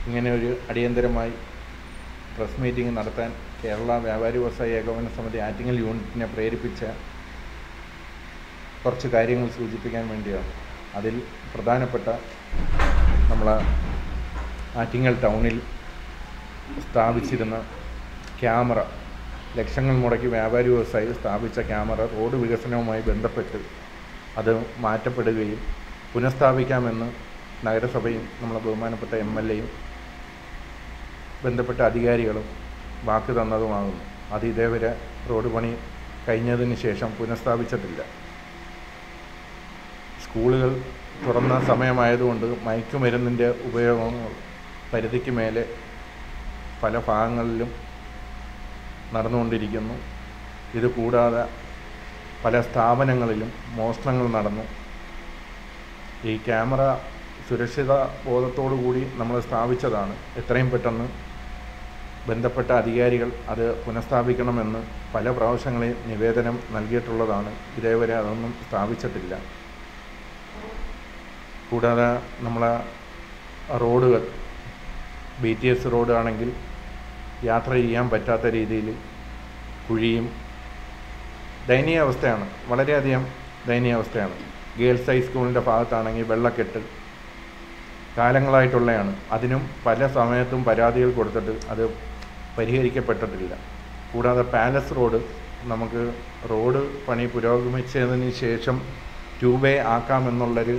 ഇങ്ങനെ ഒരു അടിയന്തരമായി പ്രസ് മീറ്റിംഗ് നടത്താൻ കേരള വ്യാപാരി വ്യവസായ ഏകോപന സമിതി ആറ്റിങ്ങൽ യൂണിറ്റിനെ പ്രേരിപ്പിച്ച കുറച്ച് കാര്യങ്ങൾ സൂചിപ്പിക്കാൻ വേണ്ടിയാണ് അതിൽ പ്രധാനപ്പെട്ട നമ്മളെ ആറ്റിങ്ങൽ ടൗണിൽ സ്ഥാപിച്ചിരുന്ന ക്യാമറ ലക്ഷങ്ങൾ മുടക്കി വ്യാപാരി വ്യവസായി സ്ഥാപിച്ച ക്യാമറ റോഡ് വികസനവുമായി ബന്ധപ്പെട്ട് അത് മാറ്റപ്പെടുകയും പുനഃസ്ഥാപിക്കാമെന്ന് നഗരസഭയും നമ്മളെ ബഹുമാനപ്പെട്ട എം എൽ എയും ബന്ധപ്പെട്ട അധികാരികളും വാക്ക് തന്നതുമാകുന്നു അത് ഇതേവരെ റോഡ് പണി കഴിഞ്ഞതിന് ശേഷം പുനഃസ്ഥാപിച്ചിട്ടില്ല സ്കൂളുകൾ തുറന്ന സമയമായതുകൊണ്ട് മയക്കുമരുന്നിൻ്റെ ഉപയോഗം പരിധിക്ക് മേലെ പല ഭാഗങ്ങളിലും നടന്നുകൊണ്ടിരിക്കുന്നു ഇത് കൂടാതെ പല സ്ഥാപനങ്ങളിലും മോഷണങ്ങൾ നടന്നു ഈ ക്യാമറ സുരക്ഷിത ബോധത്തോടു കൂടി നമ്മൾ സ്ഥാപിച്ചതാണ് എത്രയും പെട്ടെന്ന് ബന്ധപ്പെട്ട അധികാരികൾ അത് പുനഃസ്ഥാപിക്കണമെന്ന് പല പ്രാവശ്യങ്ങളിൽ നിവേദനം നൽകിയിട്ടുള്ളതാണ് ഇതേവരെ അതൊന്നും സ്ഥാപിച്ചിട്ടില്ല കൂടാതെ നമ്മളെ റോഡുകൾ ബി ടി എസ് റോഡ് ആണെങ്കിൽ യാത്ര ചെയ്യാൻ പറ്റാത്ത രീതിയിൽ കുഴിയും ദയനീയാവസ്ഥയാണ് വളരെയധികം ദയനീയാവസ്ഥയാണ് ഗേൾസ് ഹൈസ്കൂളിൻ്റെ ഭാഗത്താണെങ്കിൽ വെള്ളക്കെട്ട് കാലങ്ങളായിട്ടുള്ളതാണ് അതിനും പല സമയത്തും പരാതികൾ കൊടുത്തിട്ട് അത് പരിഹരിക്കപ്പെട്ടിട്ടില്ല കൂടാതെ പാലസ് റോഡ് നമുക്ക് റോഡ് പണി പുരോഗമിച്ചതിന് ശേഷം ടൂ വേ ആക്കാമെന്നുള്ളൊരു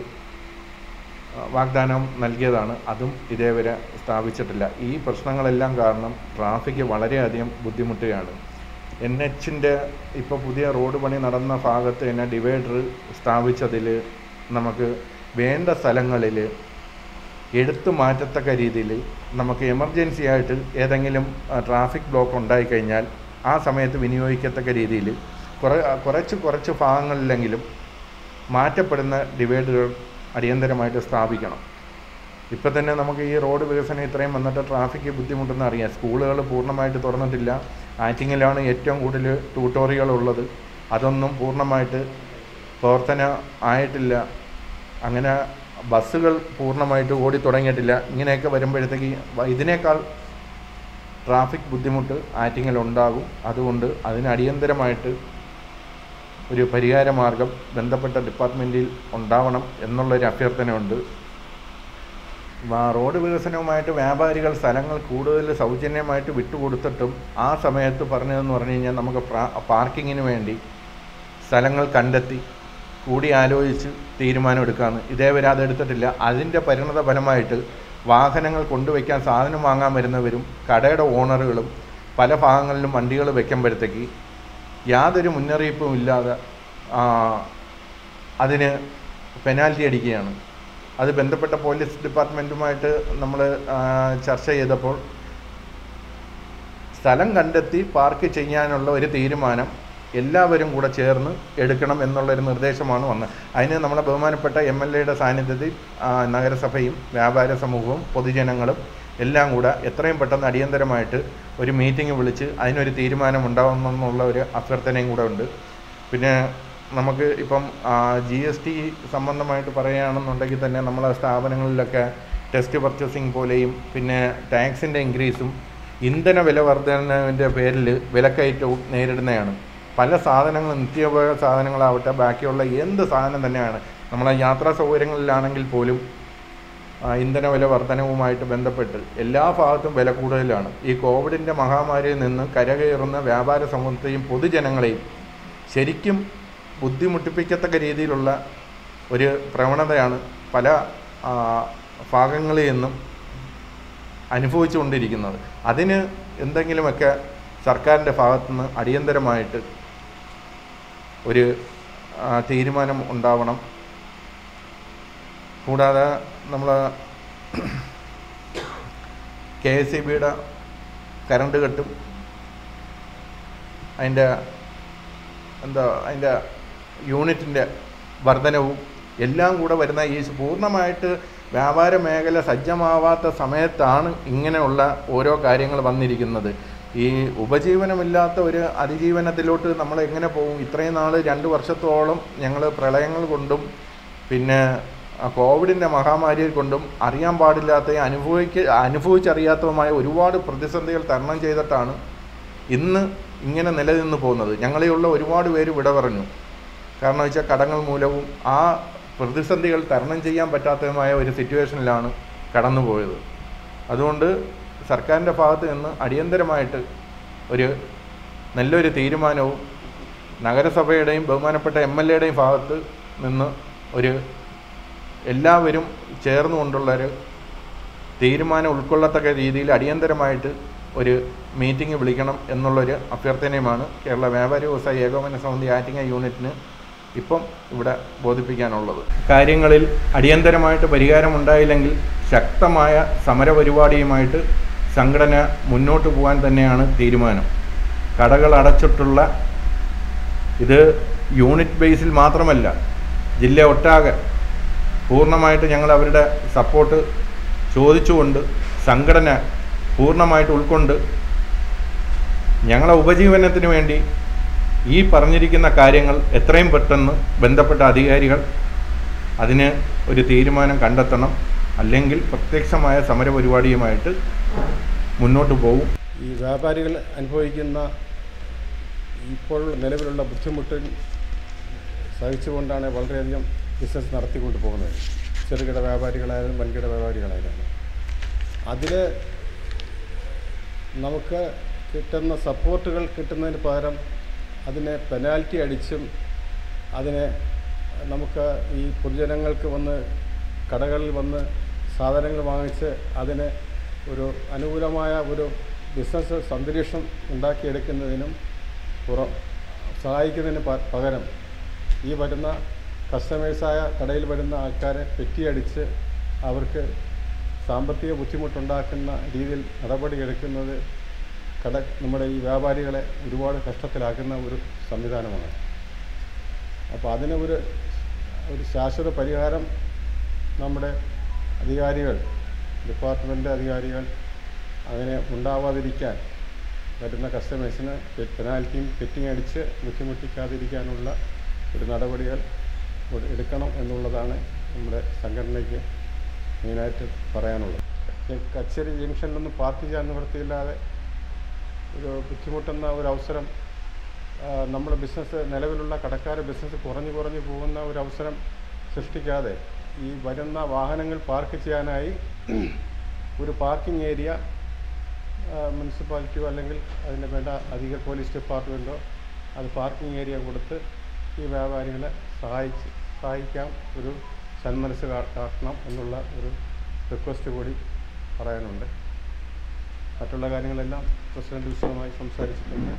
ആ, വാഗ്ദാനം നൽകിയതാണ് അതും ഇതേവരെ സ്ഥാപിച്ചിട്ടില്ല ഈ പ്രശ്നങ്ങളെല്ലാം കാരണം ട്രാഫിക് വളരെയധികം ബുദ്ധിമുട്ടുകയാണ് എൻ എച്ചിൻ്റെ ഇപ്പോൾ പുതിയ റോഡ് പണി നടന്ന ഭാഗത്ത് തന്നെ ഡിവൈഡർ സ്ഥാപിച്ചതിൽ നമുക്ക് വേണ്ട സ്ഥലങ്ങളിൽ എടുത്തു മാറ്റത്തക്ക രീതിയിൽ നമുക്ക് എമർജൻസി ആയിട്ട് ഏതെങ്കിലും ആ, ട്രാഫിക് ബ്ലോക്ക് ഉണ്ടായിക്കഴിഞ്ഞാൽ ആ സമയത്ത് വിനിയോഗിക്കത്തക്ക രീതിയിൽ കുറേ കുറച്ച് കുറച്ച് ഭാഗങ്ങളിലെങ്കിലും മാറ്റപ്പെടുന്ന ഡിവൈഡുകൾ അടിയന്തരമായിട്ട് സ്ഥാപിക്കണം ഇപ്പം തന്നെ നമുക്ക് ഈ റോഡ് വികസനം ഇത്രയും വന്നിട്ട് ട്രാഫിക് ബുദ്ധിമുട്ടെന്ന് അറിയാം സ്കൂളുകൾ പൂർണ്ണമായിട്ട് തുറന്നിട്ടില്ല ആറ്റിങ്ങിലാണ് ഏറ്റവും കൂടുതൽ ട്യൂട്ടോറിയൽ ഉള്ളത് അതൊന്നും പൂർണ്ണമായിട്ട് പ്രവർത്തനം ആയിട്ടില്ല അങ്ങനെ ബസ്സുകൾ പൂർണ്ണമായിട്ട് ഓടി തുടങ്ങിയിട്ടില്ല ഇങ്ങനെയൊക്കെ വരുമ്പോഴത്തേക്ക് വ- ഇതിനേക്കാൾ ട്രാഫിക് ബുദ്ധിമുട്ട് ആറ്റിങ്ങിൽ ഉണ്ടാകും അതുകൊണ്ട് അതിന് അടിയന്തരമായിട്ട് ഒരു പരിഹാര മാർഗം ബന്ധപ്പെട്ട ഡിപ്പാർട്ട്മെൻറ്റിൽ ഉണ്ടാവണം എന്നുള്ളൊരു അഭ്യർത്ഥനയുണ്ട് വാ- റോഡ് വികസനവുമായിട്ട് വ്യാപാരികൾ സ്ഥലങ്ങൾ കൂടുതൽ സൗജന്യമായിട്ട് വിട്ടുകൊടുത്തിട്ടും ആ സമയത്ത് പറഞ്ഞതെന്ന് പറഞ്ഞു കഴിഞ്ഞാൽ നമുക്ക് പ്രാ- പാർക്കിങ്ങിന് വേണ്ടി സ്ഥലങ്ങൾ കണ്ടെത്തി കൂടി ആലോചിച്ച് തീരുമാനമെടുക്കാമെന്ന് ഇതേവരെ അതെടുത്തിട്ടില്ല അതിൻ്റെ പരിണത ഫലമായിട്ട് വാഹനങ്ങൾ കൊണ്ടുവയ്ക്കാൻ സാധനം വാങ്ങാൻ വരുന്നവരും കടയുടെ ഓണറുകളും പല ഭാഗങ്ങളിലും വണ്ടികൾ വെക്കുമ്പോഴത്തേക്ക് യാതൊരു മുന്നറിയിപ്പും ഇല്ലാതെ ആ, അതിന് പെനാൽറ്റി അടിക്കുകയാണ് അത് ബന്ധപ്പെട്ട പോലീസ് ഡിപ്പാർട്ട്മെൻറ്റുമായിട്ട് നമ്മൾ ചർച്ച ചെയ്തപ്പോൾ സ്ഥലം കണ്ടെത്തി പാർക്ക് ചെയ്യാനുള്ള ഒരു തീരുമാനം എല്ലാവരും കൂടെ ചേർന്ന് എടുക്കണം എന്നുള്ളൊരു നിർദ്ദേശമാണ് വന്നത് അതിന് നമ്മുടെ ബഹുമാനപ്പെട്ട എം എൽ എയുടെ സാന്നിധ്യത്തിൽ ആ, നഗരസഭയും വ്യാപാര സമൂഹവും പൊതുജനങ്ങളും എല്ലാം കൂടെ എത്രയും പെട്ടെന്ന് അടിയന്തരമായിട്ട് ഒരു മീറ്റിംഗ് വിളിച്ച് അതിനൊരു തീരുമാനം ഉണ്ടാവണമെന്നുള്ള ഒരു അഭ്യർത്ഥനയും കൂടെ ഉണ്ട് പിന്നെ നമുക്ക് ഇപ്പം ജി എസ് ടി സംബന്ധമായിട്ട് പറയുകയാണെന്നുണ്ടെങ്കിൽ തന്നെ നമ്മളെ സ്ഥാപനങ്ങളിലൊക്കെ ടെസ്റ്റ് പർച്ചേസിങ് പോലെയും പിന്നെ ടാക്സിൻ്റെ ഇൻക്രീസും ഇന്ധന വില വർധനവിൻ്റെ പേരിൽ വിലക്കയറ്റവും നേരിടുന്നതാണ് പല സാധനങ്ങളും നിത്യോപയോഗ സാധനങ്ങളാവട്ടെ ബാക്കിയുള്ള എന്ത് സാധനം തന്നെയാണ് നമ്മളെ യാത്രാ സൗകര്യങ്ങളിലാണെങ്കിൽ പോലും ആ, ഇന്ധന വില വർധനവുമായിട്ട് ബന്ധപ്പെട്ട് എല്ലാ ഭാഗത്തും വില കൂടുതലാണ് ഈ കോവിഡിൻ്റെ മഹാമാരിയിൽ നിന്ന് കരകയറുന്ന വ്യാപാര സമൂഹത്തെയും പൊതുജനങ്ങളെയും ശരിക്കും ബുദ്ധിമുട്ടിപ്പിക്കത്തക്ക രീതിയിലുള്ള ഒരു പ്രവണതയാണ് പല ആ, ഭാഗങ്ങളിൽ നിന്നും അനുഭവിച്ചുകൊണ്ടിരിക്കുന്നത് അതിന് എന്തെങ്കിലുമൊക്കെ സർക്കാരിൻ്റെ ഭാഗത്തുനിന്ന് അടിയന്തരമായിട്ട് ഒരു ആ, തീരുമാനം ഉണ്ടാവണം കൂടാതെ നമ്മൾ കെ എസ് ഇ ബിയുടെ കറണ്ട് കട്ടും അതിൻ്റെ എന്താ അതിൻ്റെ യൂണിറ്റിൻ്റെ വർധനവും എല്ലാം കൂടെ വരുന്ന ഈ പൂർണ്ണമായിട്ട് വ്യാപാര മേഖല സജ്ജമാവാത്ത സമയത്താണ് ഇങ്ങനെയുള്ള ഓരോ കാര്യങ്ങൾ വന്നിരിക്കുന്നത് ഈ ഉപജീവനമില്ലാത്ത ഒരു അതിജീവനത്തിലോട്ട് നമ്മൾ എങ്ങനെ പോകും ഇത്രയും നാൾ രണ്ട് വർഷത്തോളം ഞങ്ങൾ പ്രളയങ്ങൾ കൊണ്ടും പിന്നെ ആ കോവിഡിൻ്റെ മഹാമാരിയെ കൊണ്ടും അറിയാൻ പാടില്ലാത്ത അനുഭവിക്ക അനുഭവിച്ചറിയാത്തതുമായ ഒരുപാട് പ്രതിസന്ധികൾ തരണം ചെയ്തിട്ടാണ് ഇന്ന് ഇങ്ങനെ നിലനിന്ന് പോകുന്നത് ഞങ്ങളെയുള്ള ഒരുപാട് പേര് വിട പറഞ്ഞു കാരണം വെച്ചാൽ കടങ്ങൾ മൂലവും ആ പ്രതിസന്ധികൾ തരണം ചെയ്യാൻ പറ്റാത്തതുമായ ഒരു സിറ്റുവേഷനിലാണ് കടന്നുപോയത് അതുകൊണ്ട് സർക്കാരിൻ്റെ ഭാഗത്ത് നിന്ന് അടിയന്തരമായിട്ട് ഒരു നല്ലൊരു തീരുമാനവും നഗരസഭയുടെയും ബഹുമാനപ്പെട്ട എം എൽ എയുടെയും ഭാഗത്ത് നിന്ന് ഒരു എല്ലാവരും ചേർന്നുകൊണ്ടുള്ളൊരു തീരുമാനം ഉൾക്കൊള്ളത്തക്ക രീതിയിൽ അടിയന്തരമായിട്ട് ഒരു മീറ്റിംഗ് വിളിക്കണം എന്നുള്ളൊരു അഭ്യർത്ഥനയുമാണ് കേരള വ്യാപാരി വ്യവസായ ഏകോപന സമിതി ആറ്റിങ്ങ യൂണിറ്റിന് ഇപ്പം ഇവിടെ ബോധിപ്പിക്കാനുള്ളത് കാര്യങ്ങളിൽ അടിയന്തരമായിട്ട് പരിഹാരമുണ്ടായില്ലെങ്കിൽ ശക്തമായ സമരപരിപാടിയുമായിട്ട് സംഘടന മുന്നോട്ട് പോകാൻ തന്നെയാണ് തീരുമാനം കടകൾ അടച്ചിട്ടുള്ള ഇത് യൂണിറ്റ് ബേസിൽ മാത്രമല്ല ജില്ല ഒട്ടാകെ പൂർണ്ണമായിട്ട് ഞങ്ങൾ അവരുടെ സപ്പോർട്ട് ചോദിച്ചുകൊണ്ട് സംഘടന പൂർണ്ണമായിട്ട് ഉൾക്കൊണ്ട് ഞങ്ങളെ ഉപജീവനത്തിന് വേണ്ടി ഈ പറഞ്ഞിരിക്കുന്ന കാര്യങ്ങൾ എത്രയും പെട്ടെന്ന് ബന്ധപ്പെട്ട അധികാരികൾ അതിന് ഒരു തീരുമാനം കണ്ടെത്തണം അല്ലെങ്കിൽ പ്രത്യക്ഷമായ സമരപരിപാടിയുമായിട്ട് മുന്നോട്ട് പോകും ഈ വ്യാപാരികൾ അനുഭവിക്കുന്ന ഇപ്പോൾ നിലവിലുള്ള ബുദ്ധിമുട്ട് സഹിച്ചുകൊണ്ടാണ് വളരെയധികം ബിസിനസ് നടത്തിക്കൊണ്ട് പോകുന്നത് ചെറുകിട വ്യാപാരികളായാലും വൻകിട വ്യാപാരികളായാലും അതിൽ നമുക്ക് കിട്ടുന്ന സപ്പോർട്ടുകൾ കിട്ടുന്നതിന് പകരം അതിനെ പെനാൽറ്റി അടിച്ചും അതിനെ നമുക്ക് ഈ പൊതുജനങ്ങൾക്ക് വന്ന് കടകളിൽ വന്ന് സാധനങ്ങൾ വാങ്ങിച്ച് അതിന് ഒരു അനുകൂലമായ ഒരു ബിസിനസ് അന്തരീക്ഷം ഉണ്ടാക്കിയെടുക്കുന്നതിനും പുറ സഹായിക്കുന്നതിന് പ- പകരം ഈ വരുന്ന കസ്റ്റമേഴ്സായ കടയിൽ വരുന്ന ആൾക്കാരെ പെറ്റിയടിച്ച് അവർക്ക് സാമ്പത്തിക ബുദ്ധിമുട്ടുണ്ടാക്കുന്ന രീതിയിൽ നടപടിയെടുക്കുന്നത് കട നമ്മുടെ ഈ വ്യാപാരികളെ ഒരുപാട് കഷ്ടത്തിലാക്കുന്ന ഒരു സംവിധാനമാണ് അപ്പോൾ അതിന് ഒരു ഒരു ശാശ്വത പരിഹാരം നമ്മുടെ അധികാരികൾ ഡിപ്പാർട്ട്മെൻ്റ് അധികാരികൾ അങ്ങനെ ഉണ്ടാവാതിരിക്കാൻ വരുന്ന കസ്റ്റമേഴ്സിന് പെനാൽറ്റിയും പെറ്റിങ് അടിച്ച് ബുദ്ധിമുട്ടിക്കാതിരിക്കാനുള്ള ഒരു നടപടികൾ ഉ- എടുക്കണം എന്നുള്ളതാണ് നമ്മുടെ സംഘടനയ്ക്ക് മെയിനായിട്ട് പറയാനുള്ളത് ഈ കച്ചേരി ജംഗ്ഷനിലൊന്നും പാർക്ക് ചെയ്യാൻ നിവൃത്തിയില്ലാതെ ഒരു ബുദ്ധിമുട്ടുന്ന ഒരു അവസരം ആ, നമ്മുടെ ബിസിനസ് നിലവിലുള്ള കടക്കാർ ബിസിനസ് കുറഞ്ഞു കുറഞ്ഞു പോകുന്ന ഒരു അവസരം സൃഷ്ടിക്കാതെ ഈ വരുന്ന വാഹനങ്ങൾ പാർക്ക് ചെയ്യാനായി ഒരു പാർക്കിംഗ് ഏരിയ മുനിസിപ്പാലിറ്റിയോ അല്ലെങ്കിൽ അതിന് വേണ്ട അധിക പോലീസ് ഡിപ്പാർട്ട്മെൻറ്റോ അത് പാർക്കിംഗ് ഏരിയ കൊടുത്ത് ഈ വ്യാപാരികളെ സഹായിച്ച് സഹായിക്കാം ഒരു സന്മനസ് കാ- കാട്ടണം എന്നുള്ള ഒരു റിക്വസ്റ്റ് കൂടി പറയാനുണ്ട് മറ്റുള്ള കാര്യങ്ങളെല്ലാം പ്രസിഡന്റ് വിശദമായി സംസാരിച്ചിട്ടുണ്ട്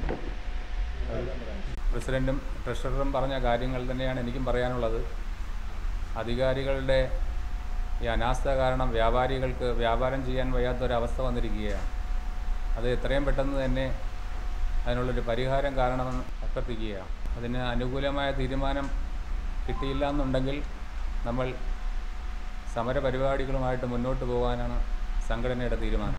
പ്രസിഡൻറ്റും ട്രഷററും പറഞ്ഞ കാര്യങ്ങൾ തന്നെയാണ് എനിക്കും പറയാനുള്ളത് അധികാരികളുടെ ഈ അനാസ്ഥ കാരണം വ്യാപാരികൾക്ക് വ്യാപാരം ചെയ്യാൻ വയ്യാത്തൊരവസ്ഥ വന്നിരിക്കുകയാണ് അത് എത്രയും പെട്ടെന്ന് തന്നെ അതിനുള്ളൊരു പരിഹാരം കാണണമെന്ന് അഭ്യർത്ഥിക്കുകയാണ് അതിന് അനുകൂലമായ തീരുമാനം കിട്ടിയില്ല എന്നുണ്ടെങ്കിൽ നമ്മൾ സമരപരിപാടികളുമായിട്ട് മുന്നോട്ട് പോകാനാണ് സംഘടനയുടെ തീരുമാനം